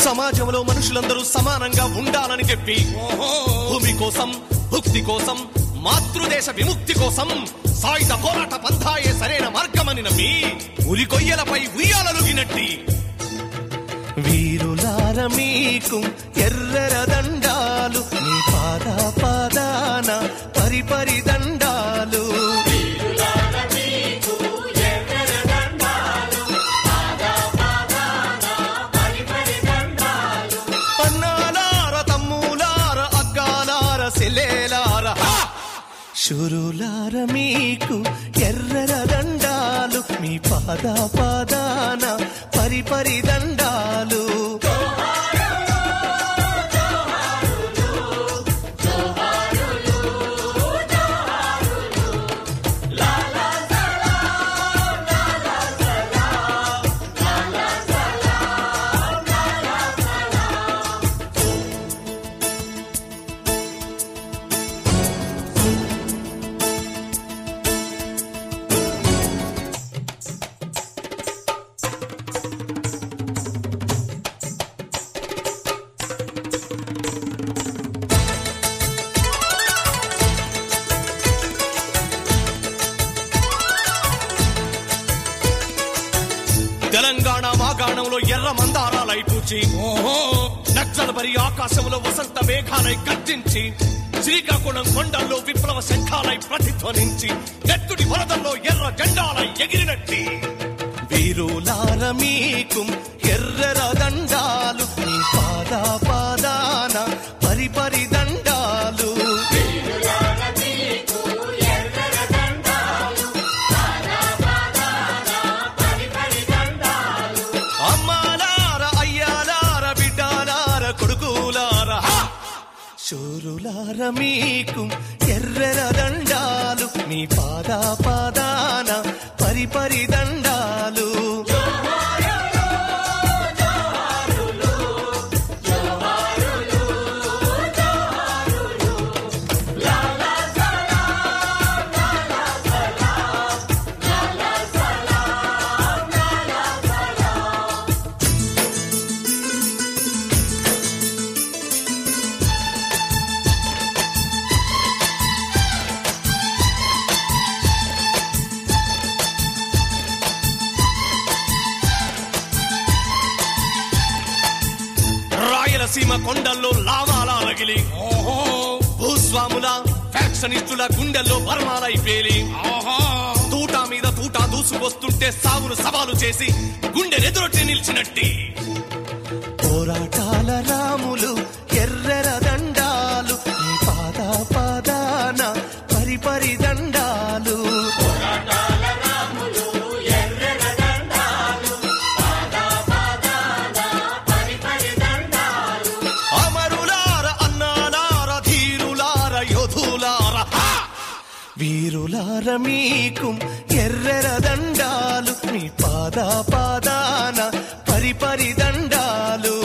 సమాజంలో మనుషులందరూ సమానంగా ఉండాలని చెప్పి భూమి కోసం భుక్తి కోసం మాతృదేశ విముక్తి కోసం సాయుధ పోరాట పంథాయే సరైన మార్గమని నమ్మి ఉరికొయ్యలపై ఉయ్యాలలుగినట్టి వీరులార మీకు ఎర్రర దండాలు మీ పాద పాదాన పరిపరి దండాలు అన్నాలార తమ్ములార అగ్గాలార సెలేలార హా! శురులార మీకు ఎర్రర దండాలు మీ పాద పాదాన పరిపరి దండాలు తెలంగాణ మాగాణంలో ఎర్ర మందారాలై పూచి నక్సలబరి ఆకాశంలో వసంత మేఘాలై గర్జించి శ్రీకాకుళం కొండల్లో విప్లవ శంఖాలై ప్రతిధ్వనించి నెత్తుడి వరదల్లో ఎర్ర జెండాలై ఎగిరినట్టి వీరులార మీకు ఎర్రర దండాలు మీ పాద పాదాన పరిపరి దండాలు అమ్మాలార అయ్యాలార బిడ్డాలార కొడుకులార హా! శూరులార మీకు ఎర్రర దండాలు మీ పాద పాదాన పరిపరి దండాలు రాయలసీమ కొండల్లో లావాలా రగిలి భూస్వాముల ఫ్యాక్షనిస్టుల గుండెల్లో బర్మాలై పేలి తూటా మీద తూటా దూసుకొస్తుంటే సాగును సవాలు చేసి గుండె ఎదురొట్టి నిలిచినట్టి పోరాటాల రాములు ఎర్రర దండాలు మీ పాద పాదాన పరిపరి దండాలు అమరులార అన్నాలార ధీరులార యోధులార హా! వీరులార మీకు ఎర్రర దండాలు మీ పాద పాదాన పరిపరి దండాలు